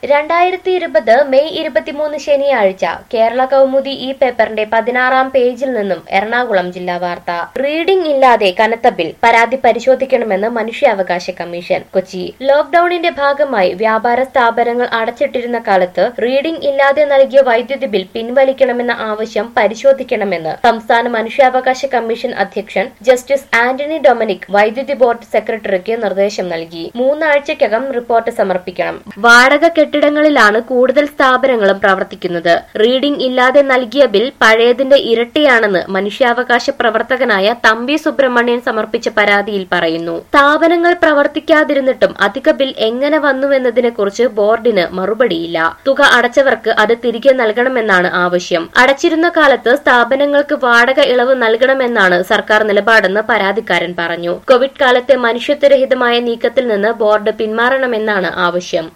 രണ്ടായിരത്തി ഇരുപത് മെയ് ഇരുപത്തിമൂന്ന് ശനിയാഴ്ച കേരള കൗമുദി ഈ പേപ്പറിന്റെ പതിനാറാം പേജിൽ നിന്നും എറണാകുളം ജില്ലാ വാർത്ത റീഡിംഗ് ഇല്ലാതെ കനത്ത ബിൽ പരാതി പരിശോധിക്കണമെന്ന് മനുഷ്യാവകാശ കമ്മീഷൻ കൊച്ചി ലോക്ഡൌണിന്റെ ഭാഗമായി വ്യാപാര സ്ഥാപനങ്ങൾ അടച്ചിട്ടിരുന്ന കാലത്ത് റീഡിംഗ് ഇല്ലാതെ നൽകിയ വൈദ്യുതി ബിൽ പിൻവലിക്കണമെന്ന ആവശ്യം പരിശോധിക്കണമെന്ന് സംസ്ഥാന മനുഷ്യാവകാശ കമ്മീഷൻ അധ്യക്ഷൻ ജസ്റ്റിസ് ആന്റണി ഡൊമിനിക് വൈദ്യുതി ബോർഡ് സെക്രട്ടറിക്ക് നിർദ്ദേശം നൽകി മൂന്നാഴ്ചയ്ക്കകം റിപ്പോർട്ട് സമർപ്പിക്കണം വാടക കെട്ടിടങ്ങളിലാണ് കൂടുതൽ സ്ഥാപനങ്ങളും പ്രവർത്തിക്കുന്നത് റീഡിംഗ് ഇല്ലാതെ നൽകിയ ബിൽ പഴയതിന്റെ ഇരട്ടിയാണെന്ന് മനുഷ്യാവകാശ പ്രവർത്തകനായ തമ്പി സുബ്രഹ്മണ്യൻ സമർപ്പിച്ച പരാതിയിൽ പറയുന്നു സ്ഥാപനങ്ങൾ പ്രവർത്തിക്കാതിരുന്നിട്ടും അധിക ബിൽ എങ്ങനെ വന്നുവെന്നതിനെക്കുറിച്ച് ബോർഡിന് മറുപടിയില്ല തുക അടച്ചവർക്ക് അത് തിരികെ നൽകണമെന്നാണ് ആവശ്യം അടച്ചിരുന്ന കാലത്ത് സ്ഥാപനങ്ങൾക്ക് വാടക ഇളവ് നൽകണമെന്നാണ് സർക്കാർ നിലപാടെന്ന് പരാതിക്കാരൻ പറഞ്ഞു കോവിഡ് കാലത്തെ മനുഷ്യത്വരഹിതമായ നീക്കത്തിൽ നിന്ന് ബോർഡ് പിന്മാറണമെന്നാണ് ആവശ്യം